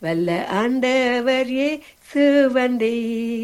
வல்ல ஆண்டவர் இயேசு வந்தே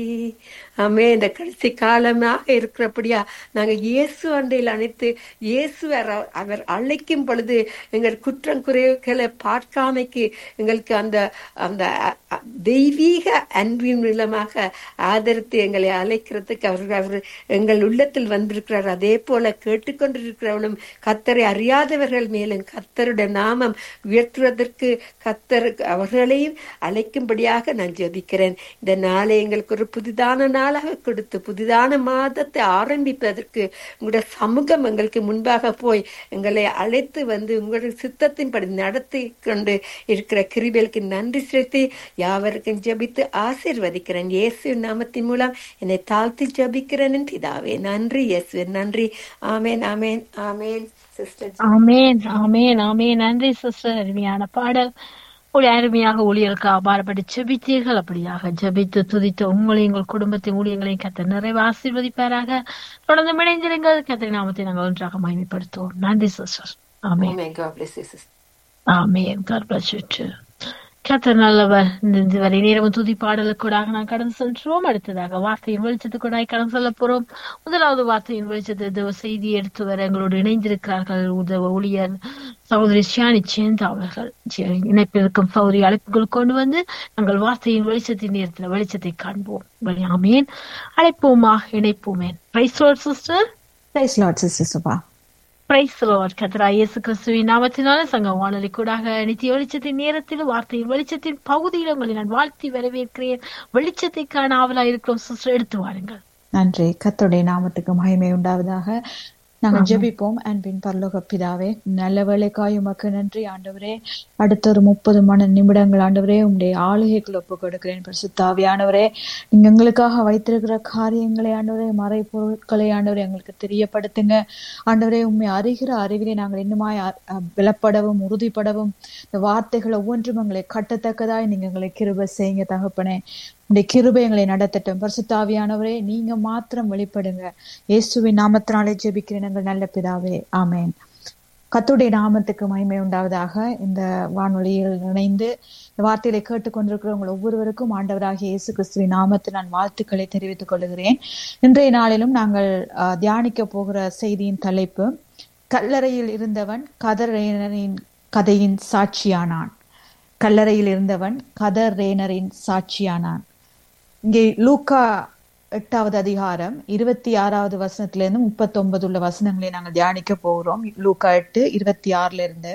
ஆமே இந்த கடைசி காலமாக இருக்கிறபடியா நாங்க இயேசு அண்டையில் அனைத்து இயேசு அவர் அவர் அழைக்கும் பொழுது எங்கள் குற்றம் குறைவுகளை பார்க்காமைக்கு எங்களுக்கு அந்த அந்த அ- அ- தெய்வீக அன்பின் மூலமாக ஆதரித்து எங்களை அழைக்கிறதுக்கு அவர் அவர் எங்கள் உள்ளத்தில் வந்திருக்கிறார் அதே போல கேட்டுக்கொண்டிருக்கிறவளும் கத்தரை அறியாதவர்கள் மேலும் கத்தருடைய நாமம் உயர்த்துவதற்கு கத்தர் அவர்களையும் அழைக்கும்படியாக நான் ஜெபிக்கிறேன் இந்த நாளை எங்களுக்கு ஒரு புதிதான நாளாக கொடுத்து புதிதான மாதத்தை ஆரம்பிப்பதற்கு உங்களுடைய சமூகம் எங்களுக்கு முன்பாக போய் எங்களை அழைத்து வந்து உங்களுடைய சித்தத்தின்படி நடத்தி கொண்டு இருக்கிற கிருபைகளுக்கு நன்றி செலுத்தி யாவருக்கும் ஜெபித்து ஆசீர்வதிக்கிறேன் இயேசு நாமத்தின் மூலம் என்னை தாழ்த்தி ஜெபிக்கிறேன் என் பிதாவே நன்றி இயேசு நன்றி ஆமேன் ஆமேன் ஆமேன் சிஸ்டர் ஆமேன் ஆமேன் ஆமேன் நன்றி சிஸ்டர் அருமையான பாடல் ஒரு அருமையாக ஊழியருக்கு அபாரப்பட்டு ஜெபித்தீர்கள் அப்படியாக ஜெபித்து துதித்து உங்களை உங்கள் குடும்பத்தின் ஊழியங்களையும் கத்த நிறைவு ஆசீர்வதிப்பாராக தொடர்ந்து இணைந்திருங்கள் கத்தை நாமத்தை நாங்கள் ஒன்றாக மகிமைப்படுத்துவோம் நன்றி சிஸ்டர் ஆமேன் ஆமேன் God bless you sister ஆமேன் God bless you too. கர்த்தர் நல்லவர் இந்த வரை நேரமும் துதி பாடலுக்கூடாக நான் கடந்து சென்றோம் அடுத்ததாக வார்த்தையின் வெளிச்சத்துக்கூடாக கடந்து செல்ல போறோம் முதலாவது வார்த்தையின் வெளிச்சத்தை தேவ செய்தி எடுத்து வர எங்களோடு இணைந்திருக்கிறார்கள் உதவ ஊழியர் சகோதரி ஷியானி சேந்தா அவர்கள் ஜெ- இணைப்பில் இருக்கும் சகோதரி அழைப்புகள் கொண்டு வந்து நாங்கள் வார்த்தையின் வெளிச்சத்தின் நேரத்தில் வெளிச்சத்தை காண்போம் வழி- ஆமேன் அழைப்போமா இணைப்போமேன் praise sister praise lord sister Subha praise lord கத்தரா இயேசு கிறிஸ்துவின் நாமத்தினால சங்க வானொலி கூடாக நித்திய வெளிச்சத்தின் நேரத்தில் வார்த்தையின் வெளிச்சத்தின் பகுதியில் உங்களை நான் வாழ்த்தி வரவேற்கிறேன் வெளிச்சத்தை காண ஆவலா இருக்கிறோம் சிஸ்டர் எடுத்து வாருங்கள் நன்றி கர்த்தருடைய நாமத்துக்கு மகிமை உண்டாவதாக நாங்கள் ஆமென். ஜெபிப்போம் அன்பின் பரலோக பிதாவே நல்ல வேலைக்காய் உமக்கு நன்றி ஆண்டவரே அடுத்த ஒரு முப்பது மணி நிமிடங்கள் ஆண்டவரே உங்களுடைய ஆளுகைக்குள் ஒப்பு கொடுக்கிறேன் பரிசுத்தாவியானவரே நீங்க எங்களுக்காக வைத்திருக்கிற காரியங்களை ஆண்டவரே மறை பொருட்களை ஆண்டவரே எங்களுக்கு தெரியப்படுத்துங்க ஆண்டவரே உண்மை அறிகிற அறிவிலே நாங்கள் இன்னுமாய் அ- அ- பலப்படவும் உறுதிப்படவும் இந்த வார்த்தைகள் ஒவ்வொன்றும் எங்களை கட்டத்தக்கதாய் நீங்க எங்களை கிருபை செய்யுங்க தகப்பனே உடைய கிருபை எங்களை நடத்தட்டும் பரிசுத்தாவியானவரே நீங்க மாத்திரம் வெளிப்படுங்க இயேசுவின் நாமத்தினாலே ஜெபிக்கிறேன் எங்கள் நல்ல பிதாவே ஆமென் கத்துடைய நாமத்துக்கு மகிமை உண்டாவதாக இந்த வானொலியில் இணைந்து இந்த வார்த்தைகளை கேட்டுக்கொண்டிருக்கிறவங்க ஒவ்வொருவருக்கும் ஆண்டவராகிய இயேசு கிறிஸ்துவின் நாமத்தில் நான் வாழ்த்துக்களை தெரிவித்துக் கொள்கிறேன் இன்றைய நாளிலும் நாங்கள் அஹ், தியானிக்க போகிற செய்தியின் தலைப்பு கல்லறையில் இருந்தவன் கதறையினரின் கதையின் சாட்சியானான் கல்லறையில் இருந்தவன் கதரேனரின் சாட்சியானான் இங்கே லூக்கா எட்டாவது அதிகாரம் இருபத்தி ஆறாவது வசனத்துல இருந்து முப்பத்தி ஒன்பது உள்ள வசனங்களை நாங்கள் தியானிக்க போகிறோம் லூக்கா எட்டு இருபத்தி ஆறுல இருந்து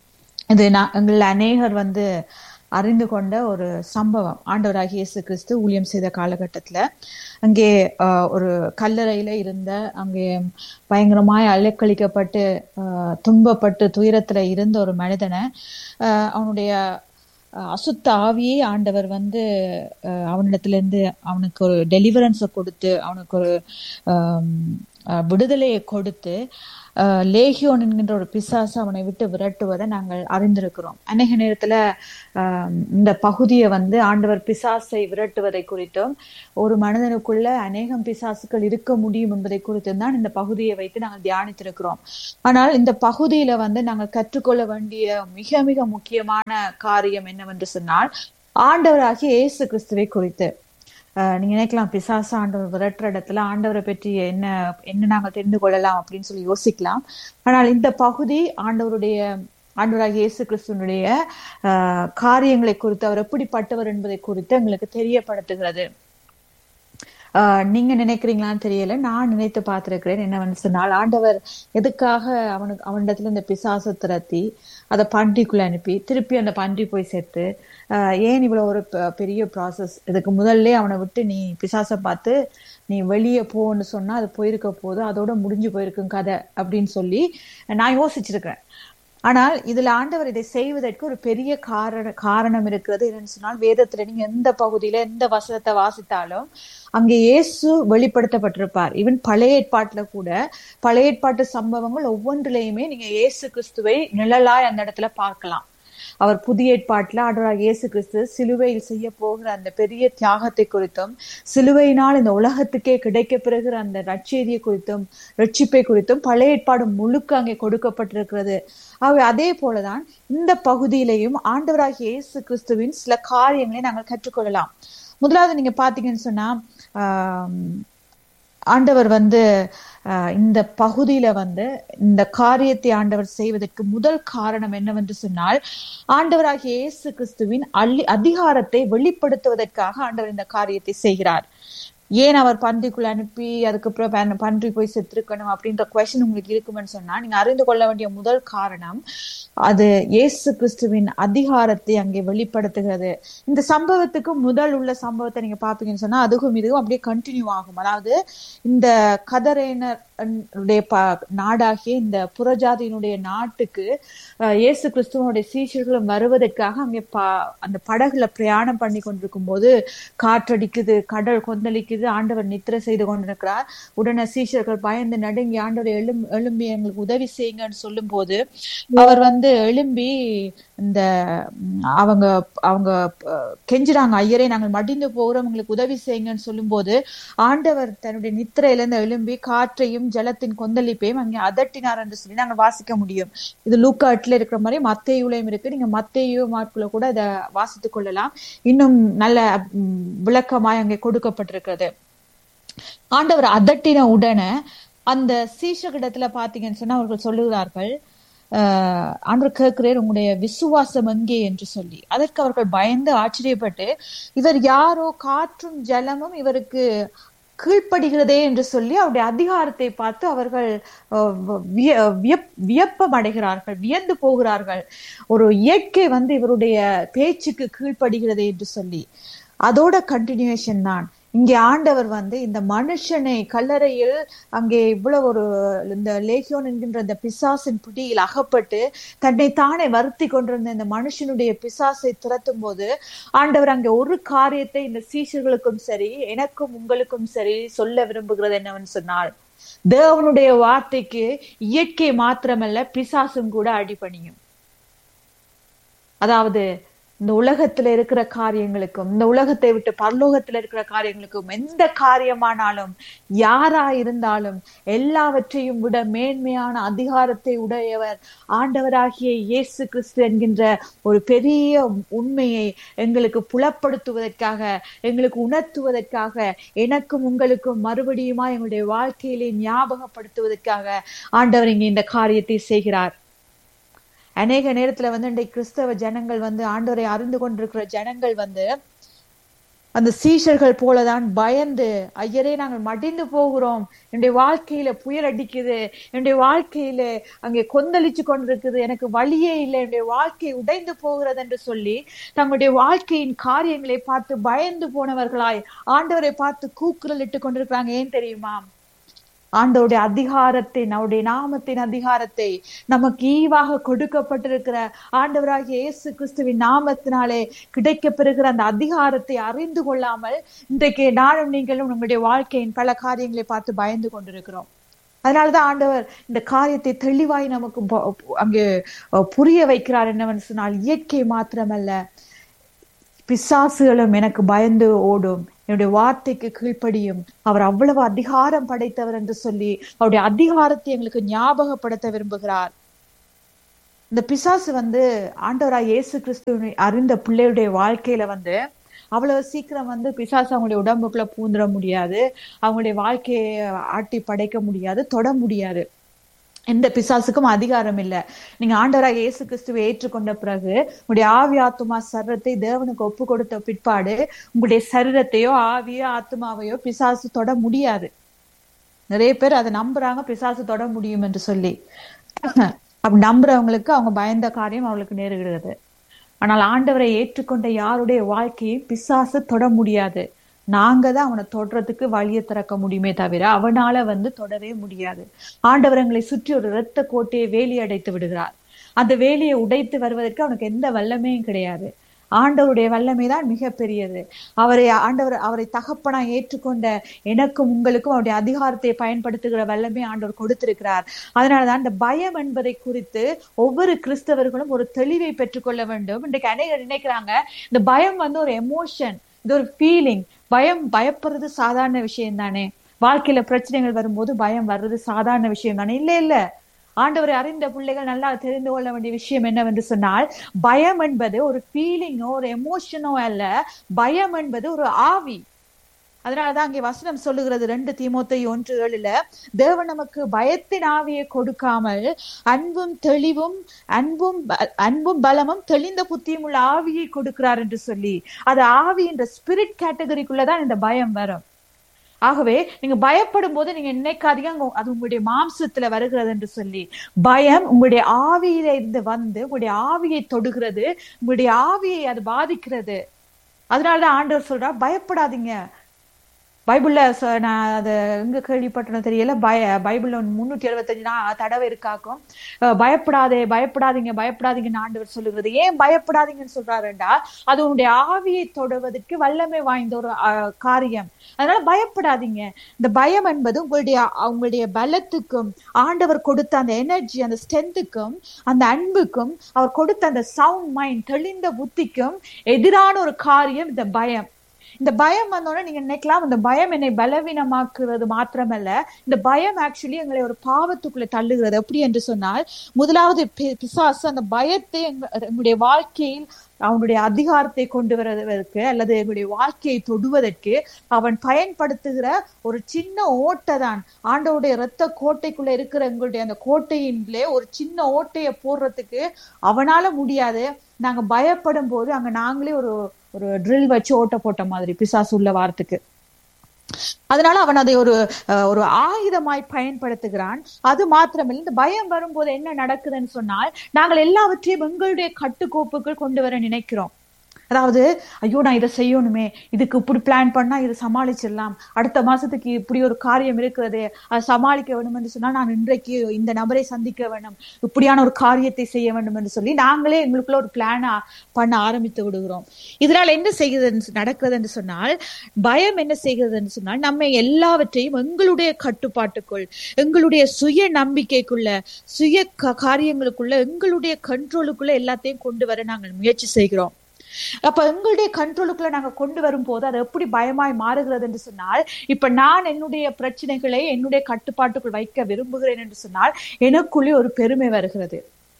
இது நான் எங்கள் அநேகர் வந்து அறிந்து கொண்ட ஒரு சம்பவம் ஆண்டவராகிய இயேசு கிறிஸ்து ஊழியம் செய்த காலகட்டத்துல அங்கே ஆஹ், ஒரு கல்லறையில இருந்த அங்கே பயங்கரமாய் அலைக்கழிக்கப்பட்டு ஆஹ், துன்பப்பட்டு துயரத்துல இருந்த ஒரு மனிதனை ஆஹ், அவனுடைய அஹ் அசுத்த ஆவியை ஆண்டவர் வந்து அஹ் அவனிடத்துல இருந்து அவனுக்கு ஒரு டெலிவரன்ஸை கொடுத்து அவனுக்கு ஒரு ஆம், அஹ் விடுதலையை கொடுத்து அஹ் லேகியோன் என்கின்ற ஒரு பிசாசு அவனை விட்டு விரட்டுவதை நாங்கள் அறிந்திருக்கிறோம் அநேக நேரத்துல ஆம், இந்த பகுதியை வந்து ஆண்டவர் பிசாசை விரட்டுவதை குறித்தும் ஒரு மனிதனுக்குள்ள அநேகம் பிசாசுகள் இருக்க முடியும் என்பதை குறித்தும் தான் இந்த பகுதியை வைத்து நாங்கள் தியானித்திருக்கிறோம் ஆனால் இந்த பகுதியில வந்து நாங்கள் கற்றுக்கொள்ள வேண்டிய மிக மிக முக்கியமான காரியம் என்னவென்று சொன்னால் ஆண்டவராகிய இயேசு கிறிஸ்துவை குறித்து அஹ் நீங்க நினைக்கலாம் பிசாசு ஆண்டவர் விரட்டுற இடத்துல ஆண்டவரை பற்றி என்ன என்ன நாங்கள் தெரிந்து கொள்ளலாம் அப்படின்னு சொல்லி யோசிக்கலாம் ஆனால் இந்த பகுதி ஆண்டவருடைய ஆண்டவராகிய இயேசு கிறிஸ்துவனுடைய அஹ், காரியங்களை குறித்து அவர் எப்படிப்பட்டவர் என்பதை குறித்து எங்களுக்கு தெரியப்படுத்துகிறது ஆஹ் நீங்க நினைக்கிறீங்களான்னு தெரியல நான் நினைத்து பார்த்திருக்கிறேன் என்னவென்று சொன்னால் ஆண்டவர் எதுக்காக அவனுக்கு அவனிடத்துல இந்த பிசாசு திரத்தி அதை பன்றிக்குள்ள அனுப்பி திருப்பி அந்த பன்றி போய் சேர்த்து ஆஹ் ஏன் இவ்வளவு ஒரு பெ- பெரிய ப்ராசஸ் இதுக்கு முதல்ல அவனை விட்டு நீ பிசாசை பார்த்து நீ வெளியே போன்னு சொன்னா அது போயிருக்க போது அதோட முடிஞ்சு போயிருக்கும் கதை அப்படின்னு சொல்லி நான் யோசிச்சிருக்கிறேன் ஆனால் இதுல ஆண்டவர் இதை செய்வதற்கு ஒரு பெரிய காரண காரணம் இருக்கிறது என்னன்னு சொன்னால் வேதத்துல நீங்க எந்த பகுதியில எந்த வசனத்தை வாசித்தாலும் அங்கே இயேசு வெளிப்படுத்தப்பட்டிருப்பார் ஈவன் பழைய ஏற்பாட்டுல கூட பழைய ஏற்பாட்டு சம்பவங்கள் ஒவ்வொன்றிலையுமே நீங்க இயேசு கிறிஸ்துவை நிழலாய் அந்த இடத்துல பார்க்கலாம் அவர் புதிய ஏற்பாட்டுல ஆண்டவராக இயேசு கிறிஸ்து சிலுவையில் செய்ய போகிற அந்த பெரிய தியாகத்தை குறித்தும் சிலுவையினால் இந்த உலகத்துக்கே கிடைக்க பெறுகிற அந்த நற்செய்தியை குறித்தும் ரட்சிப்பை குறித்தும் பழைய ஏற்பாடு முழுக்க அங்கே கொடுக்கப்பட்டிருக்கிறது ஆகவே அதே போலதான் இந்த பகுதியிலையும் ஆண்டவராகிய இயேசு கிறிஸ்துவின் சில காரியங்களை நாங்கள் கற்றுக்கொள்ளலாம் முதலாவது நீங்க பாத்தீங்கன்னு சொன்னா ஆஹ் ஆண்டவர் வந்து ஆஹ் இந்த பகுதியில வந்து இந்த காரியத்தை ஆண்டவர் செய்வதற்கு முதல் காரணம் என்னவென்று சொன்னால் ஆண்டவராகிய இயேசு கிறிஸ்துவின் அள்ளி அதிகாரத்தை வெளிப்படுத்துவதற்காக ஆண்டவர் இந்த காரியத்தை செய்கிறார் ஏன் அவர் பன்றிக்குள்ள அனுப்பி அதுக்கப்புறம் பன்- பன்றி போய் செத்துருக்கணும் அப்படின்ற கொஸ்டின் உங்களுக்கு இருக்குமென்னு சொன்னா நீங்க அறிந்து கொள்ள வேண்டிய முதல் காரணம் அது இயேசு கிறிஸ்துவின் அதிகாரத்தை அங்கே வெளிப்படுத்துகிறது இந்த சம்பவத்துக்கு முதல் உள்ள சம்பவத்தை நீங்க பாப்பீங்கன்னு சொன்னா அதுக்கும் இதுவும் அப்படியே கண்டினியூ ஆகும் அதாவது இந்த கதரேனருடைய ப நாடாகிய இந்த புறஜாதியினுடைய நாட்டுக்கு அஹ், இயேசு கிறிஸ்துவனுடைய சீஷர்களும் வருவதற்காக அங்கே ப அந்த படகுல பிரயாணம் பண்ணி கொண்டிருக்கும் போது காற்றடிக்குது கடல் கொந்தளிக்குது ஆண்டவர் நித்திரை செய்து கொண்டிருக்கிறார் உடனே சீஷர்கள் பயந்து நடுங்கி ஆண்டவர் எழும் எழும்பி எங்களுக்கு உதவி செய்யுங்கன்னு சொல்லும் போது அவர் வந்து எழும்பி இந்த ம், அவங்க அவங்க அஹ், கெஞ்சுறாங்க ஐயரே நாங்கள் மடிந்து போகிறோம் எங்களுக்கு உதவி செய்யுங்கன்னு சொல்லும்போது ஆண்டவர் தன்னுடைய நித்திரையிலிருந்து எழும்பி காற்றையும் ஜலத்தின் கொந்தளிப்பையும் அங்கே அதட்டினார் என்று சொல்லி நாங்கள் வாசிக்க முடியும் இது லூக்காட்ல இருக்கிற மாதிரி மத்தேயுலையும் இருக்கு நீங்க மத்தேயு மார்க்குல கூட இதை வாசித்துக் கொள்ளலாம் இன்னும் நல்ல ம், விளக்கமாய் அங்கே கொடுக்கப்பட்டிருக்கிறது ஆண்டவர் அதட்டின உடனே அந்த சீஷகிடத்துல பாத்தீங்கன்னு சொன்னா அவர்கள் சொல்லுகிறார்கள் ஆஹ் ஆண்டவர் கேட்கிறேன் உங்களுடைய விசுவாசம் எங்கே என்று சொல்லி அதற்கு அவர்கள் பயந்து ஆச்சரியப்பட்டு இவர் யாரோ காற்றும் ஜலமும் இவருக்கு கீழ்ப்படுகிறதே என்று சொல்லி அவருடைய அதிகாரத்தை பார்த்து அவர்கள் அஹ், விய- வியப்- வியப்பம் அடைகிறார்கள் வியந்து போகிறார்கள் ஒரு இயற்கை வந்து இவருடைய பேச்சுக்கு கீழ்ப்படுகிறதே என்று சொல்லி அதோட கண்டினியூஷன் தான் இங்கே ஆண்டவர் வந்து இந்த மனுஷனை கல்லறையில் அங்கே இவ்வளவு ஒரு இந்த லேகியோன் என்கின்ற இந்த பிசாசின் பிடியில் அகப்பட்டு தன்னை தானே வருத்தி கொண்டிருந்த இந்த மனுஷனுடைய பிசாசை துரத்தும் போது ஆண்டவர் அங்கே ஒரு காரியத்தை இந்த சீஷர்களுக்கும் சரி எனக்கும் உங்களுக்கும் சரி சொல்ல விரும்புகிறது என்னவென்னு சொன்னால் தேவனுடைய வார்த்தைக்கு இயற்கை மாத்திரமல்ல பிசாசும் கூட அடிபணியும் அதாவது இந்த உலகத்துல இருக்கிற காரியங்களுக்கும் இந்த உலகத்தை விட்டு பரலோகத்துல இருக்கிற காரியங்களுக்கும் எந்த காரியமானாலும் யாரா இருந்தாலும் எல்லாவற்றையும் விட மேன்மையான அதிகாரத்தை உடையவர் ஆண்டவராகிய இயேசு கிறிஸ்து என்கின்ற ஒரு பெரிய உண்மையை எங்களுக்கு புலப்படுத்துவதற்காக எங்களுக்கு உணர்த்துவதற்காக எனக்கும் உங்களுக்கும் மறுபடியுமா எங்களுடைய வாழ்க்கையிலே ஞாபகப்படுத்துவதற்காக ஆண்டவர் இங்கே இந்த காரியத்தை செய்கிறார் அநேக நேரத்துல வந்து இன்றைக்கு கிறிஸ்தவ ஜனங்கள் வந்து ஆண்டவரை அறிந்து கொண்டிருக்கிற ஜனங்கள் வந்து அந்த சீஷர்கள் போலதான் பயந்து ஐயரே நாங்கள் மடிந்து போகிறோம் என்னுடைய வாழ்க்கையில புயல் அடிக்குது என்னுடைய வாழ்க்கையில அங்கே கொந்தளிச்சு கொண்டிருக்குது எனக்கு வழியே இல்லை என்னுடைய வாழ்க்கை உடைந்து போகிறது என்று சொல்லி தங்களுடைய வாழ்க்கையின் காரியங்களை பார்த்து பயந்து போனவர்களாய் ஆண்டவரை பார்த்து கூக்குரல் இட்டு கொண்டிருக்கிறாங்க ஏன் தெரியுமா ஆண்டவருடைய அதிகாரத்தின் அவருடைய நாமத்தின் அதிகாரத்தை நமக்கு ஈவாக கொடுக்கப்பட்டிருக்கிற ஆண்டவராகிய இயேசு கிறிஸ்துவின் நாமத்தினாலே கிடைக்கப்பெறுகிற அந்த அதிகாரத்தை அறிந்து கொள்ளாமல் இன்றைக்கு நானும் நீங்களும் நம்முடைய வாழ்க்கையின் பல காரியங்களை பார்த்து பயந்து கொண்டிருக்கிறோம் அதனாலதான் ஆண்டவர் இந்த காரியத்தை தெளிவாய் நமக்கு ப- அங்கே அஹ், புரிய வைக்கிறார் என்னவென்று சொன்னால் இயற்கை மாத்திரமல்ல பிசாசுகளும் எனக்கு பயந்து ஓடும் என்னுடைய வார்த்தைக்கு கீழ்ப்படியும் அவர் அவ்வளவு அதிகாரம் படைத்தவர் என்று சொல்லி அவருடைய அதிகாரத்தை எங்களுக்கு ஞாபகப்படுத்த விரும்புகிறார் இந்த பிசாசு வந்து ஆண்டவராய் இயேசு கிறிஸ்துவை அறிந்த பிள்ளையுடைய வாழ்க்கையில வந்து அவ்வளவு சீக்கிரம் வந்து பிசாசு அவங்களுடைய உடம்புக்குள்ள பூந்துட முடியாது அவங்களுடைய வாழ்க்கையை ஆட்டி படைக்க முடியாது தொட முடியாது எந்த பிசாசுக்கும் அதிகாரம் இல்ல நீங்க ஆண்டவராக இயேசு கிறிஸ்துவை ஏற்றுக்கொண்ட பிறகு உங்களுடைய ஆவி ஆத்துமா சரீரத்தை தேவனுக்கு ஒப்பு கொடுத்த பிற்பாடு உங்களுடைய சரீரத்தையோ ஆவியோ ஆத்மாவையோ பிசாசு தொட முடியாது நிறைய பேர் அதை நம்புறாங்க பிசாசு தொட முடியும் என்று சொல்லி அப்படி நம்புறவங்களுக்கு அவங்க பயந்த காரியம் அவங்களுக்கு நேருகிறது ஆனால் ஆண்டவரை ஏற்றுக்கொண்ட யாருடைய வாழ்க்கையும் பிசாசு தொட முடியாது நாங்க தான் அவனை தொடுறதுக்கு வழியை திறக்க முடியுமே தவிர அவனால வந்து தொடவே முடியாது ஆண்டவர் எங்களை சுற்றி ஒரு இரத்த கோட்டையை வேலி அடைத்து விடுகிறார் அந்த வேலியை உடைத்து வருவதற்கு அவனுக்கு எந்த வல்லமையும் கிடையாது ஆண்டவருடைய வல்லமை தான் மிக பெரியது அவரை ஆண்டவர் அவரை தகப்பனா ஏற்றுக்கொண்ட எனக்கும் உங்களுக்கும் அவருடைய அதிகாரத்தை பயன்படுத்துகிற வல்லமை ஆண்டவர் கொடுத்திருக்கிறார் அதனாலதான் இந்த பயம் என்பதை குறித்து ஒவ்வொரு கிறிஸ்தவர்களும் ஒரு தெளிவை பெற்றுக்கொள்ள வேண்டும் இன்றைக்கு அநேகர் நினைக்கிறாங்க இந்த பயம் வந்து ஒரு எமோஷன் இது ஒரு ஃபீலிங் பயம் பயப்படுறது சாதாரண விஷயம் தானே வாழ்க்கையில பிரச்சனைகள் வரும்போது பயம் வர்றது சாதாரண விஷயம் தானே இல்ல இல்ல ஆண்டவரை அறிந்த பிள்ளைகள் நல்லா தெரிந்து கொள்ள வேண்டிய விஷயம் என்னவென்று சொன்னால் பயம் என்பது ஒரு ஃபீலிங்கோ ஒரு எமோஷனோ அல்ல பயம் என்பது ஒரு ஆவி அதனாலதான் அங்கே வசனம் சொல்லுகிறது ரெண்டு தீமோத்தை ஒன்று ஏழுல தேவன் நமக்கு பயத்தின் ஆவியை கொடுக்காமல் அன்பும் தெளிவும் அன்பும் ப- அன்பும் பலமும் தெளிந்த புத்தியும் உள்ள ஆவியை கொடுக்கிறார் என்று சொல்லி அது ஆவி என்ற ஸ்பிரிட் கேட்டகரிக்குள்ளதான் இந்த பயம் வரும் ஆகவே நீங்க பயப்படும் போது நீங்க நினைக்காதீங்க உங்க- அது உங்களுடைய மாம்சத்துல வருகிறது என்று சொல்லி பயம் உங்களுடைய ஆவியில இருந்து வந்து உங்களுடைய ஆவியை தொடுகிறது உங்களுடைய ஆவியை அது பாதிக்கிறது அதனாலதான் ஆண்டவர் சொல்றா பயப்படாதீங்க பைபிள்ல ச- நான் அது எங்க கேள்விப்பட்டனோ தெரியல பய பைபிள்ல முன்னூத்தி எழுபத்தஞ்சு நா தடவை இருக்காக்கும் அஹ் பயப்படாதே பயப்படாதீங்க பயப்படாதீங்கன்னு ஆண்டவர் சொல்லுகிறது ஏன் பயப்படாதீங்கன்னு சொல்றாருண்டா அது உன்னுடைய ஆவியை தொடுவதற்கு வல்லமை வாய்ந்த ஒரு அஹ், காரியம் அதனால பயப்படாதீங்க இந்த பயம் என்பது உங்களுடைய உங்களுடைய பலத்துக்கும் ஆண்டவர் கொடுத்த அந்த எனர்ஜி அந்த ஸ்ட்ரென்த்துக்கும் அந்த அன்புக்கும் அவர் கொடுத்த அந்த சவுண்ட் மைண்ட் தெளிந்த புத்திக்கும் எதிரான ஒரு காரியம் இந்த பயம் இந்த பயம் வந்தோடனே நீங்க நினைக்கலாம் இந்த பயம் என்னை பலவீனமாக்குறது மாத்திரமல்ல இந்த பயம் ஆக்சுவலி எங்களை ஒரு பாவத்துக்குள்ள தள்ளுகிறது எப்படி என்று சொன்னால் முதலாவது பி- பிசாசு அந்த பயத்தை எங்க- எங்களுடைய வாழ்க்கையில் அவனுடைய அதிகாரத்தை கொண்டு வருவதற்கு அல்லது எங்களுடைய வாழ்க்கையை தொடுவதற்கு அவன் பயன்படுத்துகிற ஒரு சின்ன ஓட்டை தான் ஆண்டவருடைய இரத்த கோட்டைக்குள்ள இருக்கிற எங்களுடைய அந்த கோட்டையின்லே ஒரு சின்ன ஓட்டையை போடுறதுக்கு அவனால முடியாது நாங்க பயப்படும் போது அங்க நாங்களே ஒரு ஒரு ட்ரில் வச்சு ஓட்ட போட்ட மாதிரி பிசாசு உள்ள வாரத்துக்கு அதனால அவன் அதை ஒரு அஹ், ஒரு ஆயுதமாய் பயன்படுத்துகிறான் அது மாத்திரமில்லை இந்த பயம் வரும்போது என்ன நடக்குதுன்னு சொன்னால் நாங்கள் எல்லாவற்றையும் எங்களுடைய கட்டுக்கோப்புக்குள் கொண்டு வர நினைக்கிறோம் அதாவது ஐயோ நான் இதை செய்யணுமே இதுக்கு இப்படி பிளான் பண்ணா இதை சமாளிச்சிடலாம் அடுத்த மாசத்துக்கு இப்படி ஒரு காரியம் இருக்கிறது அதை சமாளிக்க வேண்டும் என்று சொன்னால் நான் இன்றைக்கு இந்த நபரை சந்திக்க வேண்டும் இப்படியான ஒரு காரியத்தை செய்ய வேண்டும் என்று சொல்லி நாங்களே எங்களுக்குள்ள ஒரு பிளானா பண்ண ஆரம்பித்து விடுகிறோம் இதனால் என்ன செய்கிறது நடக்கிறது என்று சொன்னால் பயம் என்ன செய்கிறது என்று சொன்னால் நம்மை எல்லாவற்றையும் எங்களுடைய கட்டுப்பாட்டுக்குள் எங்களுடைய சுய நம்பிக்கைக்குள்ள சுய க- காரியங்களுக்குள்ள எங்களுடைய கண்ட்ரோலுக்குள்ள எல்லாத்தையும் கொண்டு வர நாங்கள் முயற்சி செய்கிறோம் அப்ப எங்களுடைய கண்ட்ரோலுக்குள்ள நாங்க கொண்டு வரும்போது அது எப்படி பயமாய் மாறுகிறது என்று சொன்னால் இப்ப நான் என்னுடைய பிரச்சனைகளை என்னுடைய கட்டுப்பாட்டுக்குள் வைக்க விரும்புகிறேன் என்று சொன்னால் எனக்குள்ளே ஒரு பெருமை வருகிறது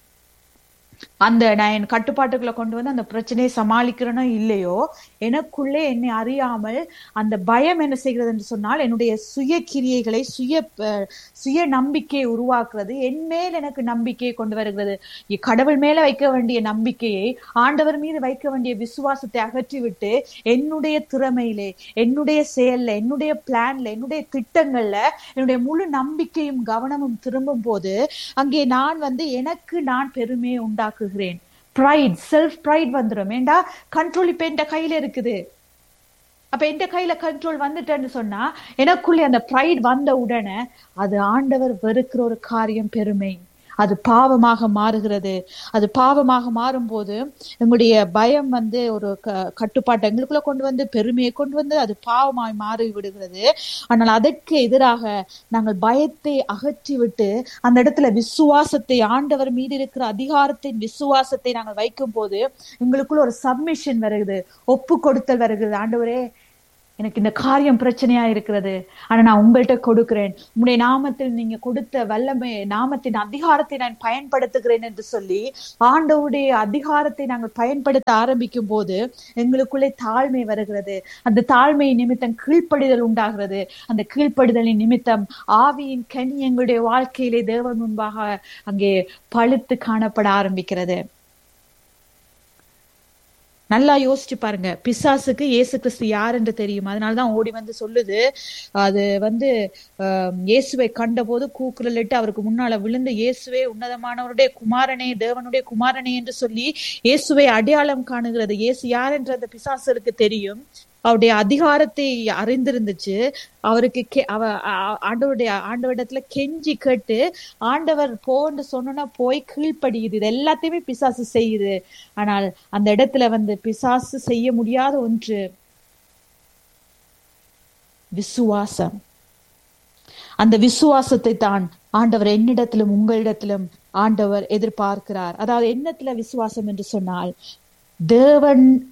அந்த நான் என் கட்டுப்பாட்டுக்குள்ள கொண்டு வந்து அந்த பிரச்சனையை சமாளிக்கிறேனோ இல்லையோ எனக்குள்ளே என்னை அறியாமல் அந்த பயம் என்ன செய்கிறது என்று சொன்னால் என்னுடைய சுய கிரியைகளை சுய அஹ், சுய நம்பிக்கையை உருவாக்குறது என் மேல் எனக்கு நம்பிக்கையை கொண்டு வருகிறது இ- கடவுள் மேல வைக்க வேண்டிய நம்பிக்கையை ஆண்டவர் மீது வைக்க வேண்டிய விசுவாசத்தை அகற்றிவிட்டு என்னுடைய திறமையிலே என்னுடைய செயல்ல என்னுடைய பிளான்ல என்னுடைய திட்டங்கள்ல என்னுடைய முழு நம்பிக்கையும் கவனமும் திரும்பும் போது அங்கே நான் வந்து எனக்கு நான் பெருமையை உண்டாக்குகிறேன் ப்ரைட் செல்ஃப் ப்ரைட் வந்துடும் ஏண்டா கண்ட்ரோல் இப்ப என் கையில இருக்குது அப்ப எந்த கையில கண்ட்ரோல் வந்துட்டேன்னு சொன்னா எனக்குள்ளே அந்த ப்ரைட் வந்த உடனே அது ஆண்டவர் வெறுக்கிற ஒரு காரியம் பெருமை அது பாவமாக மாறுகிறது அது பாவமாக மாறும்போது எங்களுடைய பயம் வந்து ஒரு க- கட்டுப்பாட்டை எங்களுக்குள்ள கொண்டு வந்து பெருமையை கொண்டு வந்து அது பாவமாய் மாறி விடுகிறது ஆனால் அதற்கு எதிராக நாங்கள் பயத்தை அகற்றிவிட்டு அந்த இடத்துல விசுவாசத்தை ஆண்டவர் மீது இருக்கிற அதிகாரத்தின் விசுவாசத்தை நாங்கள் வைக்கும் போது எங்களுக்குள்ள ஒரு சப்மிஷன் வருகிறது ஒப்பு கொடுத்தல் வருகிறது ஆண்டவரே எனக்கு இந்த காரியம் பிரச்சனையா இருக்கிறது ஆனா நான் உங்கள்கிட்ட கொடுக்கிறேன் உங்களுடைய நாமத்தில் நீங்க கொடுத்த வல்லமை நாமத்தின் அதிகாரத்தை நான் பயன்படுத்துகிறேன் என்று சொல்லி ஆண்டவருடைய அதிகாரத்தை நாங்கள் பயன்படுத்த ஆரம்பிக்கும் போது எங்களுக்குள்ளே தாழ்மை வருகிறது அந்த தாழ்மை நிமித்தம் கீழ்ப்படிதல் உண்டாகிறது அந்த கீழ்ப்படிதலின் நிமித்தம் ஆவியின் கனி எங்களுடைய வாழ்க்கையிலே தேவன் முன்பாக அங்கே பழுத்து காணப்பட ஆரம்பிக்கிறது நல்லா யோசிச்சு பாருங்க பிசாசுக்கு இயேசு கிறிஸ்து யார் என்று தெரியும் அதனாலதான் ஓடி வந்து சொல்லுது அது வந்து ஆஹ், இயேசுவை கண்டபோது கூக்குரலிட்டு அவருக்கு முன்னால விழுந்து இயேசுவே உன்னதமானவருடைய குமாரனே தேவனுடைய குமாரனே என்று சொல்லி இயேசுவை அடையாளம் காணுகிறது இயேசு யார் என்று அந்த பிசாசருக்கு தெரியும் அவருடைய அதிகாரத்தை அறிந்திருந்துச்சு அவருக்கு கெ- அவ ஆ- ஆண்டவருடைய ஆண்டவரிடத்துல கெஞ்சி கேட்டு ஆண்டவர் போன்னு சொன்னா போய் கீழ்ப்படியுது இது எல்லாத்தையுமே பிசாசு செய்யுது ஆனால் அந்த இடத்துல வந்து பிசாசு செய்ய முடியாத ஒன்று விசுவாசம் அந்த விசுவாசத்தை தான் ஆண்டவர் என்னிடத்திலும் உங்களிடத்திலும் ஆண்டவர் எதிர்பார்க்கிறார் அதாவது என்னத்துல விசுவாசம் என்று சொன்னால் தேவன்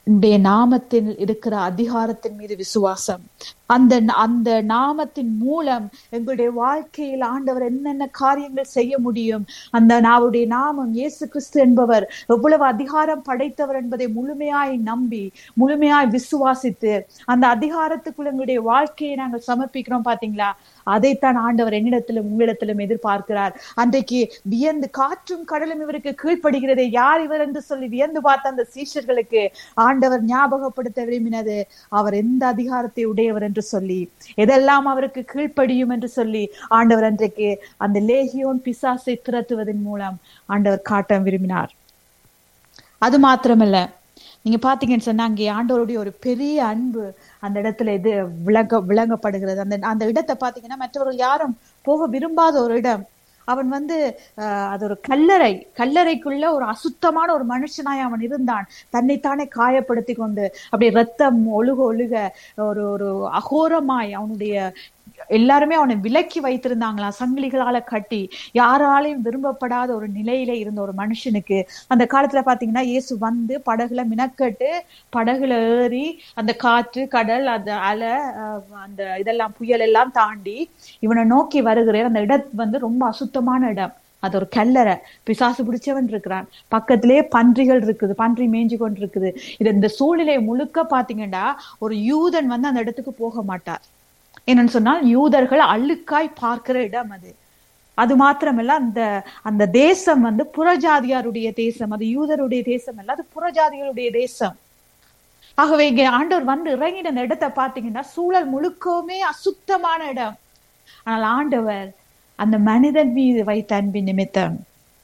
உடைய நாமத்தில் இருக்கிற அதிகாரத்தின் மீது விசுவாசம் அந்த அந்த நாமத்தின் மூலம் எங்களுடைய வாழ்க்கையில் ஆண்டவர் என்னென்ன காரியங்கள் செய்ய முடியும் அந்த நாவுடைய நாமம் இயேசு கிறிஸ்து என்பவர் எவ்வளவு அதிகாரம் படைத்தவர் என்பதை முழுமையாய் நம்பி முழுமையாய் விசுவாசித்து அந்த அதிகாரத்துக்குள்ள எங்களுடைய வாழ்க்கையை நாங்கள் சமர்ப்பிக்கிறோம் பாத்தீங்களா அதைத்தான் ஆண்டவர் என்னிடத்திலும் உங்களிடத்திலும் எதிர்பார்க்கிறார் அன்றைக்கு வியந்து காற்றும் கடலும் இவருக்கு கீழ்ப்படுகிறது யார் இவர் என்று சொல்லி வியந்து பார்த்த அந்த சீஷர்களுக்கு ஆண்டவர் ஞாபகப்படுத்த விரும்பினது அவர் எந்த அதிகாரத்தை உடையவர் என்று சொல்லி எதெல்லாம் அவருக்கு கீழ்ப்படியும் என்று சொல்லி ஆண்டவர் அன்றைக்கு அந்த லேகியோன் பிசாசை திரட்டுவதன் மூலம் ஆண்டவர் காட்ட விரும்பினார் அது மாத்திரமல்ல நீங்க பாத்தீங்கன்னு சொன்னா அங்கே ஆண்டவருடைய ஒரு பெரிய அன்பு அந்த இடத்துல இது விளங்க விளங்கப்படுகிறது அந்த அந்த இடத்தை பாத்தீங்கன்னா மற்றவர்கள் யாரும் போக விரும்பாத ஒரு இடம் அவன் வந்து அஹ் அது ஒரு கல்லறை கல்லறைக்குள்ள ஒரு அசுத்தமான ஒரு மனுஷனாய் அவன் இருந்தான் தன்னைத்தானே காயப்படுத்தி கொண்டு அப்படி ரத்தம் ஒழுக ஒழுக ஒரு ஒரு அகோரமாய் அவனுடைய எல்லாருமே அவனை விலக்கி வைத்திருந்தாங்களாம் சங்கிலிகளால கட்டி யாராலையும் விரும்பப்படாத ஒரு நிலையில இருந்த ஒரு மனுஷனுக்கு அந்த காலத்துல பாத்தீங்கன்னா இயேசு வந்து படகுல மினக்கட்டு படகுல ஏறி அந்த காற்று கடல் அந்த அலை அந்த இதெல்லாம் புயல் எல்லாம் தாண்டி இவனை நோக்கி வருகிற அந்த இடம் வந்து ரொம்ப அசுத்தமான இடம் அது ஒரு கல்லறை பிசாசு பிடிச்சவன் இருக்கிறான் பக்கத்திலே பன்றிகள் இருக்குது பன்றி மேய்ஞ்சு கொண்டு இருக்குது இது இந்த சூழ்நிலையை முழுக்க பாத்தீங்கன்னா ஒரு யூதன் வந்து அந்த இடத்துக்கு போக மாட்டார் என்னன்னு சொன்னால் யூதர்கள் அழுக்காய் பார்க்கிற இடம் அது அது மாத்திரமல்ல அந்த அந்த தேசம் வந்து புறஜாதியாருடைய தேசம் அது யூதருடைய தேசம் அல்ல அது புறஜாதிகளுடைய தேசம் ஆகவே இங்க ஆண்டவர் வந்து இறங்கின அந்த இடத்தை பாத்தீங்கன்னா சூழல் முழுக்கவுமே அசுத்தமான இடம் ஆனால் ஆண்டவர் அந்த மனிதன் மீது வைத்த அன்பின் நிமித்தம்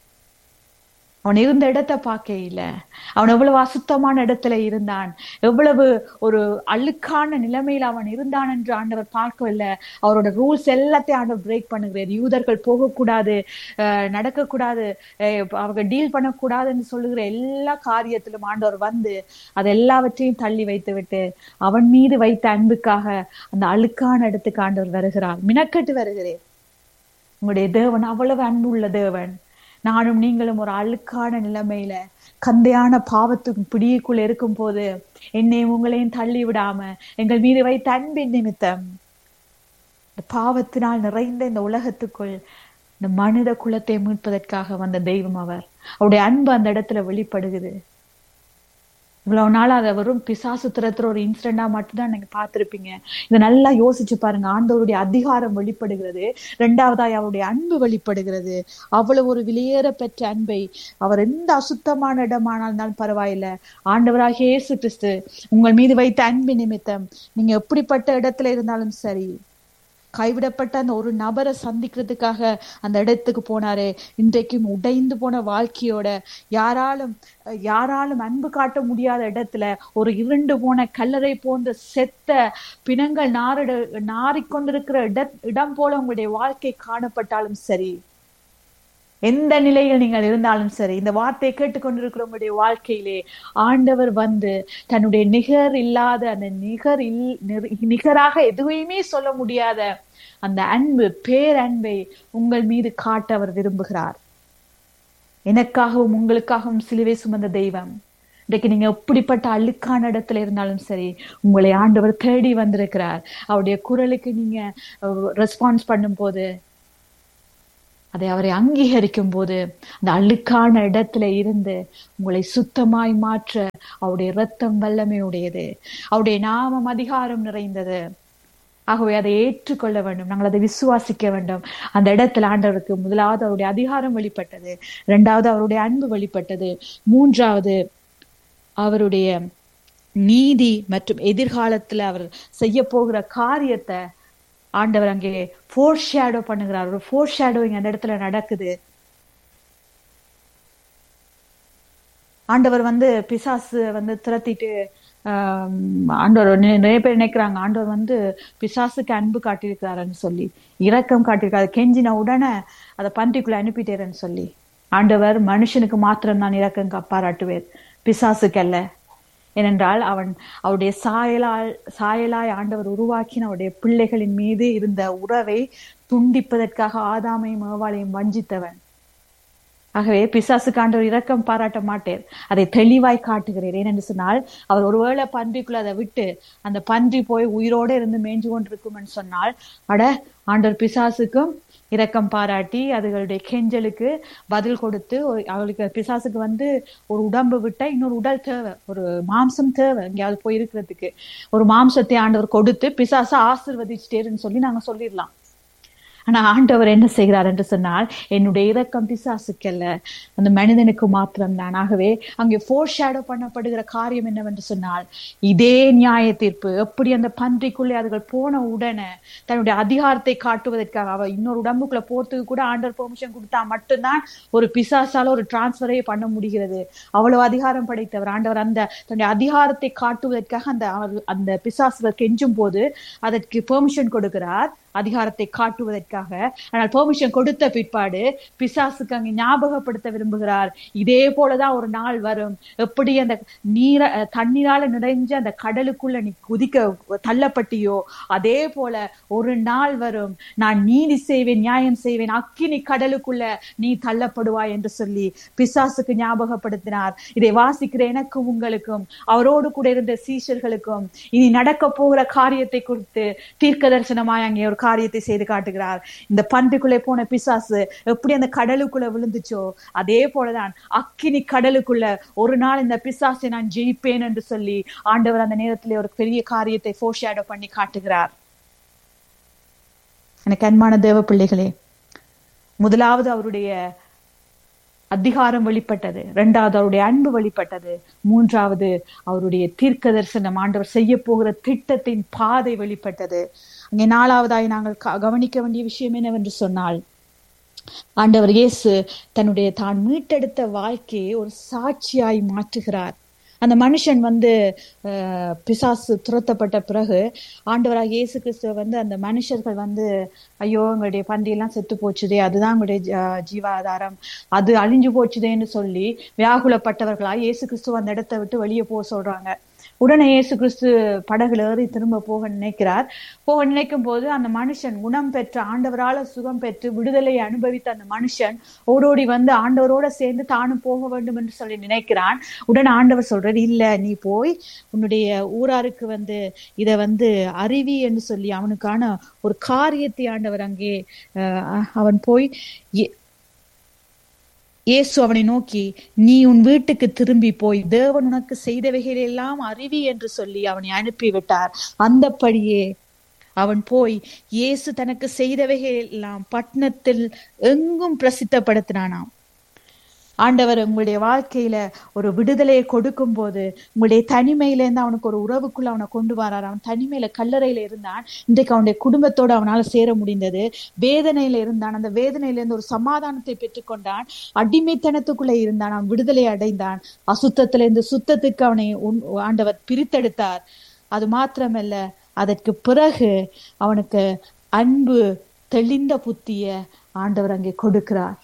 அவன் இருந்த இடத்தை பார்க்கையில அவன் எவ்வளவு அசுத்தமான இடத்துல இருந்தான் எவ்வளவு ஒரு அழுக்கான நிலைமையில அவன் இருந்தான் என்று ஆண்டவர் பார்க்கவில்லை அவரோட ரூல்ஸ் எல்லாத்தையும் ஆண்டவர் பிரேக் பண்ணுகிறார் யூதர்கள் போகக்கூடாது அஹ் நடக்கக்கூடாது அவங்க டீல் பண்ணக்கூடாதுன்னு சொல்லுகிற எல்லா காரியத்திலும் ஆண்டவர் வந்து அது எல்லாவற்றையும் தள்ளி வைத்து விட்டு அவன் மீது வைத்த அன்புக்காக அந்த அழுக்கான இடத்துக்கு ஆண்டவர் வருகிறார் மினக்கட்டு வருகிறேன் உங்களுடைய தேவன் அவ்வளவு அன்புள்ள தேவன் நானும் நீங்களும் ஒரு அழுக்கான நிலைமையில கந்தையான பாவத்துக்கு பிடிக்குள்ள இருக்கும் போது என்னையும் உங்களையும் தள்ளி விடாம எங்கள் மீது வைத்த அன்பின் நிமித்தம் இந்த பாவத்தினால் நிறைந்த இந்த உலகத்துக்குள் இந்த மனித குலத்தை மீட்பதற்காக வந்த தெய்வம் அவர் அவருடைய அன்பு அந்த இடத்துல வெளிப்படுகுது இவ்வளவு நாள் அதை வெறும் பிசாசு திறத்துற ஒரு இன்சிடென்டா மட்டும்தான் நீங்க பார்த்திருப்பீங்க இதை நல்லா யோசிச்சு பாருங்க ஆண்டவருடைய அதிகாரம் வெளிப்படுகிறது இரண்டாவதாய் அவருடைய அன்பு வெளிப்படுகிறது அவ்வளவு ஒரு வெளியேற பெற்ற அன்பை அவர் எந்த அசுத்தமான இடமானாலும் பரவாயில்ல ஆண்டவராக இயேசு கிறிஸ்து உங்கள் மீது வைத்த அன்பு நிமித்தம் நீங்க எப்படிப்பட்ட இடத்துல இருந்தாலும் சரி கைவிடப்பட்ட அந்த ஒரு நபரை சந்திக்கிறதுக்காக அந்த இடத்துக்கு போனாரு இன்றைக்கும் உடைந்து போன வாழ்க்கையோட யாராலும் யாராலும் அன்பு காட்ட முடியாத இடத்துல ஒரு இருண்டு போன கல்லறை போன்ற செத்த பிணங்கள் நாரிட நாறிக்கொண்டிருக்கிற இட இடம் போல உங்களுடைய வாழ்க்கை காணப்பட்டாலும் சரி எந்த நிலையில் நீங்கள் இருந்தாலும் சரி இந்த வார்த்தையை கேட்டுக்கொண்டிருக்கிற உங்களுடைய வாழ்க்கையிலே ஆண்டவர் வந்து தன்னுடைய நிகர் இல்லாத அந்த நிகர் இல் நிகராக எதுவுமே சொல்ல முடியாத அந்த அன்பு பேரன்பை உங்கள் மீது காட்ட அவர் விரும்புகிறார் எனக்காகவும் உங்களுக்காகவும் சிலுவை சுமந்த தெய்வம் இன்றைக்கு நீங்க எப்படிப்பட்ட அழுக்கான இடத்துல இருந்தாலும் சரி உங்களை ஆண்டவர் தேடி வந்திருக்கிறார் அவருடைய குரலுக்கு நீங்க ரெஸ்பான்ஸ் பண்ணும் போது அதை அவரை அங்கீகரிக்கும் போது அந்த அழுக்கான இடத்துல இருந்து உங்களை சுத்தமாய் மாற்ற அவருடைய ரத்தம் வல்லமை உடையது அவருடைய நாமம் அதிகாரம் நிறைந்தது ஆகவே அதை ஏற்றுக்கொள்ள வேண்டும் நாங்கள் அதை விசுவாசிக்க வேண்டும் அந்த இடத்துல ஆண்டவருக்கு முதலாவது அவருடைய அதிகாரம் வெளிப்பட்டது இரண்டாவது அவருடைய அன்பு வெளிப்பட்டது மூன்றாவது அவருடைய நீதி மற்றும் எதிர்காலத்துல அவர் செய்ய போகிற காரியத்தை ஆண்டவர் அங்கே ஃபோர் ஷேடோ பண்ணுகிறார் ஒரு ஃபோர் ஷேடோவிங் அந்த இடத்துல நடக்குது ஆண்டவர் வந்து பிசாசு வந்து திரத்திட்டு ஆண்டவர் நிறைய பேர் நினைக்கிறாங்க ஆண்டவர் வந்து பிசாசுக்கு அன்பு காட்டியிருக்கிறாருன்னு சொல்லி இரக்கம் காட்டியிருக்காரு கெஞ்சின உடனே அதை பன்றிக்குள்ள அனுப்பிட்டேருன்னு சொல்லி ஆண்டவர் மனுஷனுக்கு மாத்திரம் தான் இரக்கம் பாராட்டுவேர் பிசாசுக்கு அல்ல ஏனென்றால் அவன் அவருடைய சாயலால் சாயலாய் ஆண்டவர் உருவாக்கின அவருடைய பிள்ளைகளின் மீது இருந்த உறவை துண்டிப்பதற்காக ஆதாமையும் ஏவாளையும் வஞ்சித்தவன் ஆகவே பிசாசுக்கு ஆண்டவர் இரக்கம் பாராட்ட மாட்டேர் அதை தெளிவாய் காட்டுகிறேன் ஏனென்று சொன்னால் அவர் ஒருவேளை பன்றிக்குள்ள அதை விட்டு அந்த பன்றி போய் உயிரோட இருந்து மேய்ஞ்சு கொண்டிருக்கும்னு சொன்னால் அட ஆண்டவர் பிசாசுக்கும் இரக்கம் பாராட்டி அதுகளுடைய கெஞ்சலுக்கு பதில் கொடுத்து ஒரு- அவளுக்கு பிசாசுக்கு வந்து ஒரு உடம்பு விட்டா இன்னொரு உடல் தேவை ஒரு மாம்சம் தேவை எங்கேயாவது போய் இருக்கிறதுக்கு ஒரு மாம்சத்தை ஆண்டவர் கொடுத்து பிசாசை ஆசிர்வதிச்சிட்டேருன்னு சொல்லி நாங்க சொல்லிடலாம் ஆனா ஆண்டவர் என்ன செய்கிறார் என்று சொன்னால் என்னுடைய இரக்கம் பிசாசுக்கல்ல அந்த மனிதனுக்கு மாத்திரம் தான் ஆகவே அங்கே ஃபோர் ஷேடோ பண்ணப்படுகிற காரியம் என்னவென்று சொன்னால் இதே நியாய தீர்ப்பு எப்படி அந்த பன்றிக்குள்ளே அதுகள் போன உடனே தன்னுடைய அதிகாரத்தை காட்டுவதற்காக அவ இன்னொரு உடம்புக்குள்ள போறதுக்கு கூட ஆண்டவர் பெர்மிஷன் கொடுத்தா மட்டும்தான் ஒரு பிசாசால ஒரு டிரான்ஸ்பரே பண்ண முடிகிறது அவ்வளவு அதிகாரம் படைத்தவர் ஆண்டவர் அந்த தன்னுடைய அதிகாரத்தை காட்டுவதற்காக அந்த அவர் அந்த பிசாசுகள் கெஞ்சும் போது அதற்கு பெர்மிஷன் கொடுக்கிறார் அதிகாரத்தை காட்டுவதற்காக ஆனால் பெர்மிஷன் கொடுத்த பிற்பாடு பிசாசுக்கு அங்கே ஞாபகப்படுத்த விரும்புகிறார் இதே போலதான் ஒரு நாள் வரும் எப்படி அந்த நீர அஹ் தண்ணீரால நிறைஞ்ச அந்த கடலுக்குள்ள நீ குதிக்க தள்ளப்பட்டியோ அதே போல ஒரு நாள் வரும் நான் நீதி செய்வேன் நியாயம் செய்வேன் அக்கினி கடலுக்குள்ள நீ தள்ளப்படுவாய் என்று சொல்லி பிசாசுக்கு ஞாபகப்படுத்தினார் இதை வாசிக்கிற எனக்கும் உங்களுக்கும் அவரோடு கூட இருந்த சீஷர்களுக்கும் இனி நடக்க போகிற காரியத்தை குறித்து தீர்க்க தரிசனமாய் அங்கே ஒரு காரியத்தை செய்து காட்டுகிறார் இந்த பன்றிக்குள்ளே போன பிசாசு எப்படி அந்த கடலுக்குள்ள விழுந்துச்சோ அதே போலதான் அக்கினி கடலுக்குள்ள ஒரு நாள் இந்த பிசாசை நான் ஜெயிப்பேன் என்று சொல்லி ஆண்டவர் அந்த நேரத்திலே ஒரு பெரிய காரியத்தை ஃபோர்ஷேடோ பண்ணி காட்டுகிறார் எனக்கு அன்பான தேவ பிள்ளைகளே முதலாவது அவருடைய அதிகாரம் வெளிப்பட்டது இரண்டாவது அவருடைய அன்பு வெளிப்பட்டது மூன்றாவது அவருடைய தீர்க்க தரிசனம் ஆண்டவர் செய்ய போகிற திட்டத்தின் பாதை வெளிப்பட்டது அங்கே நாலாவதாய் நாங்கள் க- கவனிக்க வேண்டிய விஷயம் என்னவென்று சொன்னால் ஆண்டவர் இயேசு தன்னுடைய தான் மீட்டெடுத்த வாழ்க்கையை ஒரு சாட்சியாய் மாற்றுகிறார் அந்த மனுஷன் வந்து அஹ், பிசாசு துரத்தப்பட்ட பிறகு ஆண்டவராக இயேசு கிறிஸ்துவ வந்து அந்த மனுஷர்கள் வந்து ஐயோ எங்களுடைய பன்றியெல்லாம் செத்து போச்சுதே அதுதான் எங்களுடைய ஜ- ஜீவாதாரம் அது அழிஞ்சு போச்சுதேன்னு சொல்லி வியாகுலப்பட்டவர்களா இயேசு கிறிஸ்துவ அந்த இடத்தை விட்டு வெளியே போக சொல்றாங்க உடனே இயேசு கிறிஸ்து படகுல ஏறி திரும்ப போக நினைக்கிறார் போக நினைக்கும் போது அந்த மனுஷன் குணம் பெற்ற ஆண்டவரால சுகம் பெற்று விடுதலை அனுபவித்த அந்த மனுஷன் ஓடோடி வந்து ஆண்டவரோட சேர்ந்து தானும் போக வேண்டும் என்று சொல்லி நினைக்கிறான் உடனே ஆண்டவர் சொல்றாரு இல்ல நீ போய் உன்னுடைய ஊராருக்கு வந்து இத வந்து அறிவி என்று சொல்லி அவனுக்கான ஒரு காரியத்தை ஆண்டவர் அங்கே அஹ், அவன் போய் எ- இயேசு அவனை நோக்கி நீ உன் வீட்டுக்கு திரும்பி போய் தேவன் உனக்கு செய்தவைகளெல்லாம் அறிவி என்று சொல்லி அவனை அனுப்பிவிட்டார் அந்தப்படியே அவன் போய் இயேசு தனக்கு செய்தவைகள் எல்லாம் பட்டணத்தில் எங்கும் பிரசித்தப்படுத்தினானாம் ஆண்டவர் உங்களுடைய வாழ்க்கையில ஒரு விடுதலையை கொடுக்கும் போது உங்களுடைய தனிமையில இருந்து அவனுக்கு ஒரு உறவுக்குள்ள அவனை கொண்டு வரார் அவன் தனிமையில கல்லறையில இருந்தான் இன்றைக்கு அவனுடைய குடும்பத்தோட அவனால சேர முடிந்தது வேதனையில இருந்தான் அந்த வேதனையில இருந்து ஒரு சமாதானத்தை பெற்றுக்கொண்டான் அடிமைத்தனத்துக்குள்ள இருந்தான் அவன் விடுதலை அடைந்தான் அசுத்தத்துல இருந்து சுத்தத்துக்கு அவனை உன்- ஆண்டவர் பிரித்தெடுத்தார் அது மாத்திரமல்ல அதற்கு பிறகு அவனுக்கு அன்பு தெளிந்த புத்திய ஆண்டவர் அங்கே கொடுக்கிறார்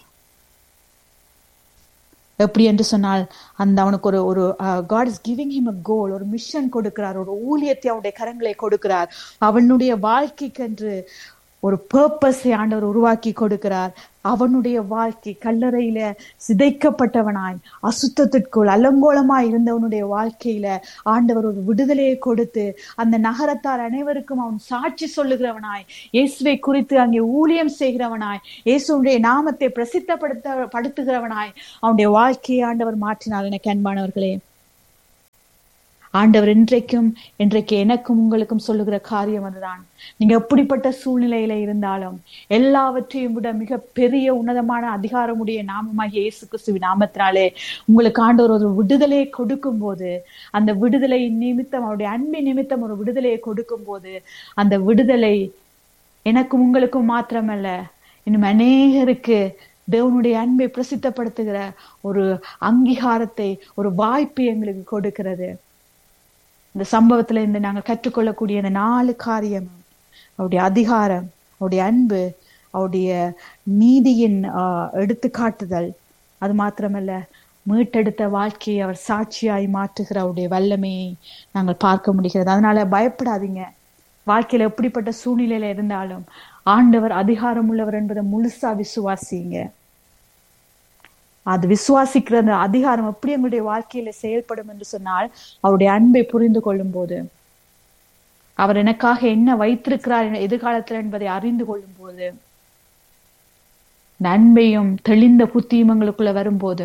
எப்படி என்று சொன்னால் அந்த அவனுக்கு ஒரு ஒரு God is giving him a goal ஒரு மிஷன் கொடுக்கிறார் ஒரு ஊழியத்தை அவனுடைய கரங்களை கொடுக்கிறார் அவனுடைய வாழ்க்கைக்கென்று ஒரு பர்பஸை ஆண்டவர் உருவாக்கி கொடுக்கிறார் அவனுடைய வாழ்க்கை கல்லறையில சிதைக்கப்பட்டவனாய் அசுத்தத்திற்குள் அலங்கோலமாய் இருந்தவனுடைய வாழ்க்கையில ஆண்டவர் ஒரு விடுதலையை கொடுத்து அந்த நகரத்தார் அனைவருக்கும் அவன் சாட்சி சொல்லுகிறவனாய் இயேசுவை குறித்து அங்கே ஊழியம் செய்கிறவனாய் இயேசுடைய நாமத்தை பிரசித்தப்படுத்த படுத்துகிறவனாய் அவனுடைய வாழ்க்கையை ஆண்டவர் மாற்றினார் எனக்கு அன்பானவர்களே ஆண்டவர் இன்றைக்கும் இன்றைக்கு எனக்கும் உங்களுக்கும் சொல்லுகிற காரியம் அதுதான் நீங்க எப்படிப்பட்ட சூழ்நிலையில இருந்தாலும் எல்லாவற்றையும் விட மிக பெரிய உன்னதமான அதிகாரமுடைய நாமமாகிய இயேசு கிறிஸ்துவின் நாமத்தினாலே உங்களுக்கு ஆண்டவர் ஒரு விடுதலையை கொடுக்கும் போது அந்த விடுதலை நிமித்தம் அவருடைய அன்பின் நிமித்தம் ஒரு விடுதலையை கொடுக்கும் போது அந்த விடுதலை எனக்கும் உங்களுக்கும் மாத்திரமல்ல இன்னும் அநேகருக்கு தேவனுடைய அன்பை பிரசித்தப்படுத்துகிற ஒரு அங்கீகாரத்தை ஒரு வாய்ப்பை எங்களுக்கு கொடுக்கிறது இந்த சம்பவத்துல இருந்து நாங்கள் கற்றுக்கொள்ளக்கூடிய இந்த நாலு காரியம் அவருடைய அதிகாரம் அவருடைய அன்பு அவருடைய நீதியின் ஆஹ், எடுத்துக்காட்டுதல் அது மாத்திரமல்ல மீட்டெடுத்த வாழ்க்கையை அவர் சாட்சியாய் மாற்றுகிற அவருடைய வல்லமையை நாங்கள் பார்க்க முடிகிறது அதனால பயப்படாதீங்க வாழ்க்கையில எப்படிப்பட்ட சூழ்நிலையில இருந்தாலும் ஆண்டவர் அதிகாரம் உள்ளவர் என்பதை முழுசா விசுவாசிங்க அது விசுவாசிக்கிற அந்த அதிகாரம் எப்படி எங்களுடைய வாழ்க்கையில செயல்படும் என்று சொன்னால் அவருடைய அன்பை புரிந்து கொள்ளும் போது அவர் எனக்காக என்ன வைத்திருக்கிறார் என- எதிர்காலத்தில் என்பதை அறிந்து கொள்ளும் போது இந்த அன்பையும் தெளிந்த புத்தியும் எங்களுக்குள்ள வரும்போது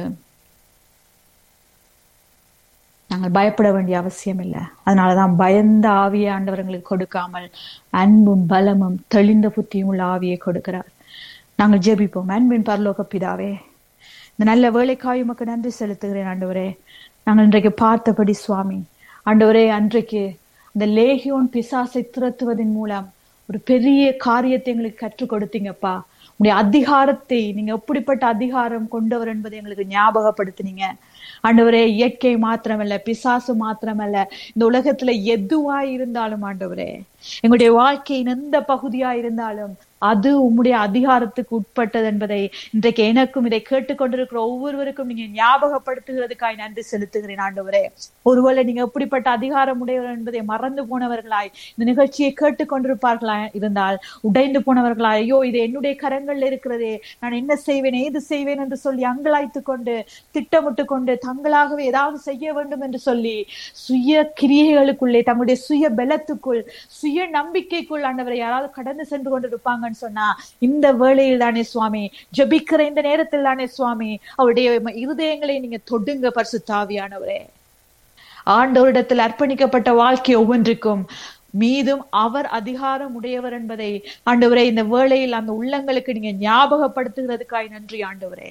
நாங்கள் பயப்பட வேண்டிய அவசியம் இல்லை அதனாலதான் பயந்த ஆவியை ஆண்டவர் எங்களுக்கு கொடுக்காமல் அன்பும் பலமும் தெளிந்த புத்தியும் உள்ள ஆவியை கொடுக்கிறார் நாங்கள் ஜெபிப்போம் அன்பின் பரலோக பிதாவே இந்த நல்ல வேலைக்காய் உமக்கு நன்றி செலுத்துகிறேன் ஆண்டவரே நாங்கள் இன்றைக்கு பார்த்தபடி சுவாமி ஆண்டவரே அன்றைக்கு இந்த லேகியோன் பிசாசை துரத்துவதன் மூலம் ஒரு பெரிய காரியத்தை எங்களுக்கு கற்றுக் கொடுத்தீங்கப்பா உங்களுடைய அதிகாரத்தை நீங்க எப்படிப்பட்ட அதிகாரம் கொண்டவர் என்பதை எங்களுக்கு ஞாபகப்படுத்தினீங்க ஆண்டவரே இயற்கை மாத்திரமல்ல பிசாசு மாத்திரமல்ல இந்த உலகத்துல எதுவா இருந்தாலும் ஆண்டவரே எங்களுடைய வாழ்க்கையின் எந்த பகுதியா இருந்தாலும் அது உம்முடைய அதிகாரத்துக்கு உட்பட்டது என்பதை இன்றைக்கு எனக்கும் இதை கேட்டுக்கொண்டிருக்கிற ஒவ்வொருவருக்கும் நீங்க ஞாபகப்படுத்துகிறதுக்காய் நன்றி செலுத்துகிறேன் ஆண்டவரே ஒருவேளை நீங்க எப்படிப்பட்ட அதிகாரம் உடையவர் என்பதை மறந்து போனவர்களாய் இந்த நிகழ்ச்சியை கேட்டுக்கொண்டிருப்பார்களா இருந்தால் உடைந்து போனவர்களாய் ஐயோ இது என்னுடைய கரங்கள்ல இருக்கிறதே நான் என்ன செய்வேன் ஏது செய்வேன் என்று சொல்லி அங்கலாய்த்து கொண்டு திட்டமிட்டு கொண்டு தங்களாகவே ஏதாவது செய்ய வேண்டும் என்று சொல்லி சுய கிரியைகளுக்குள்ளே தங்களுடைய சுய பலத்துக்குள் சுய நம்பிக்கைக்குள் ஆண்டவரை யாராவது கடந்து சென்று கொண்டிருப்பாங்கன்னு சொன்னா இந்த வேளையில் தானே சுவாமி ஜெபிக்கிற இந்த நேரத்தில் தானே சுவாமி அவருடைய இருதயங்களை நீங்க தொடுங்க பரிசுத்தாவியானவரே ஆண்டவரிடத்தில் அர்ப்பணிக்கப்பட்ட வாழ்க்கை ஒவ்வொன்றுக்கும் மீதும் அவர் அதிகாரம் உடையவர் என்பதை ஆண்டவரே இந்த வேளையில் அந்த உள்ளங்களுக்கு நீங்க ஞாபகப்படுத்துகிறதுக்காய் நன்றி ஆண்டவரே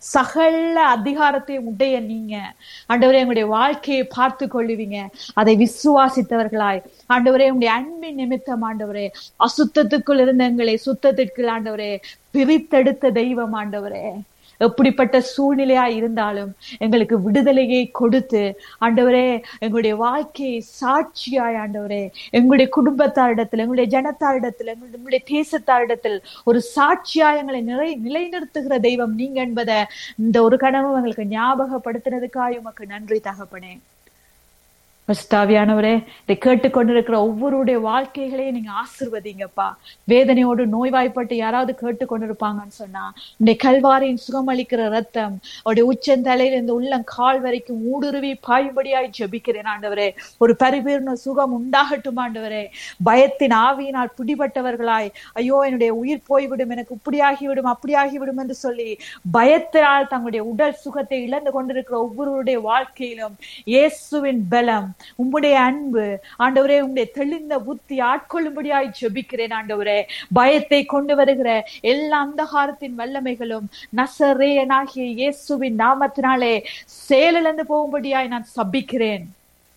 சகல அதிகாரத்தையும் உடைய நீங்க ஆண்டவரே உங்களுடைய வாழ்க்கையை பார்த்து கொள்ளுவீங்க அதை விசுவாசித்தவர்களாய் ஆண்டவரே உங்களுடைய அன்பின் நிமித்தம் ஆண்டவரே அசுத்தத்துக்குள் இருந்த எங்களை சுத்தத்திற்கு ஆண்டவரே பிரித்தெடுத்த தெய்வம் ஆண்டவரே எப்படிப்பட்ட சூழ்நிலையா இருந்தாலும் எங்களுக்கு விடுதலையை கொடுத்து ஆண்டவரே எங்களுடைய வாழ்க்கையை சாட்சியாய் ஆண்டவரே எங்களுடைய குடும்பத்தாரிடத்தில் எங்களுடைய ஜனத்தாரிடத்தில் எங்களுடைய தேசத்தாரிடத்தில் ஒரு சாட்சியா எங்களை நிலை நிலைநிறுத்துகிற தெய்வம் நீங்க என்பதை இந்த ஒரு கனவும் எங்களுக்கு ஞாபகப்படுத்தினதுக்காக உமக்கு நன்றி தகப்பனே பஸ்தாவியானவரே இதை கேட்டுக்கொண்டிருக்கிற ஒவ்வொருடைய வாழ்க்கைகளையும் நீங்க ஆசிர்வதிங்கப்பா வேதனையோடு நோய்வாய்ப்பட்டு யாராவது கேட்டுக்கொண்டிருப்பாங்கன்னு சொன்னா இந்த கல்வாரியின் சுகமளிக்கிற ரத்தம் அவருடைய உச்சந்தலையில இந்த உள்ளம் கால் வரைக்கும் ஊடுருவி பாயும்படியாய் ஜெபிக்கிறேன் ஆண்டவரே ஒரு பரிபூர்ண சுகம் உண்டாகட்டும் ஆண்டவரே பயத்தின் ஆவியினால் பிடிபட்டவர்களாய் ஐயோ என்னுடைய உயிர் போய்விடும் எனக்கு இப்படியாகிவிடும் அப்படியாகிவிடும் என்று சொல்லி பயத்தினால் தங்களுடைய உடல் சுகத்தை இழந்து கொண்டிருக்கிற ஒவ்வொருவருடைய வாழ்க்கையிலும் இயேசுவின் பலம் உம்முடைய அன்பு ஆண்டவரே உம்முடைய தெளிந்த புத்தி ஆட்கொள்ளும்படியாய் ஜெபிக்கிறேன் ஆண்டவரே பயத்தை கொண்டு வருகிற எல்லா அந்தகாரத்தின் வல்லமைகளும் நசரேயனாகிய இயேசுவின் நாமத்தினாலே செயலிழந்து போகும்படியாய் நான் சபிக்கிறேன்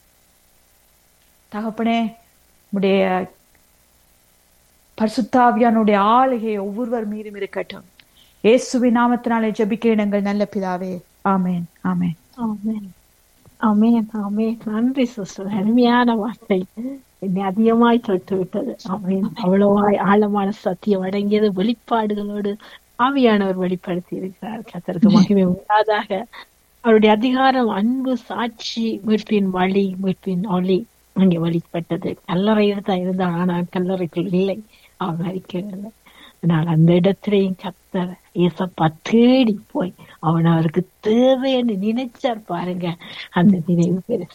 தகப்பனே உடைய பரிசுத்தாவியானுடைய ஆளுகை ஒவ்வொருவர் மீதும் இருக்கட்டும் இயேசுவின் நாமத்தினாலே ஜெபிக்கிறேன் எங்கள் நல்ல பிதாவே ஆமேன் ஆமேன் ஆமென் ஆமென் ஆமென் நன்றி சிஸ்டர் அருமையான வார்த்தை என்னை அதிகமாய் தொட்டு விட்டது ஆமென் அவ்வளவாய் ஆழமான சத்தியம் அடங்கியது வெளிப்பாடுகளோடு ஆவியானவர் வெளிப்படுத்தி இருக்கிறார் கத்தருக்கு மகிமை உண்டாதாக அவருடைய அதிகாரம் அன்பு சாட்சி மீட்பின் வழி மீட்பின் ஒளி அங்கே வெளிப்பட்டது கல்லறையில் தான் இருந்தான் ஆனால் கல்லறைக்குள் இல்லை அவன் மறிக்கவில்லை ஆனால் அந்த இடத்திலேயும் கத்தர் ஏசப்பா தேடி போய் அவன் அவருக்கு தேவைன்னு நினைச்சார் பாருங்க அந்த நினைவு பெருசு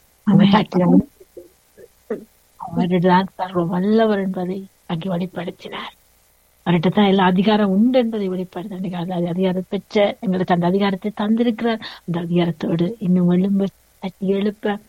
அவருடன் சர்வ வல்லவர் என்பதை அங்கே வெளிப்படுத்தினார் அவர்கிட்ட தான் எல்லா அதிகாரம் உண்டு என்பதை வெளிப்படுத்த அது அதிகாரம் பெற்ற எங்களுக்கு அந்த அதிகாரத்தை தந்திருக்கிறார் அந்த அதிகாரத்தோடு இன்னும் எழும்ப தட்டி எழுப்ப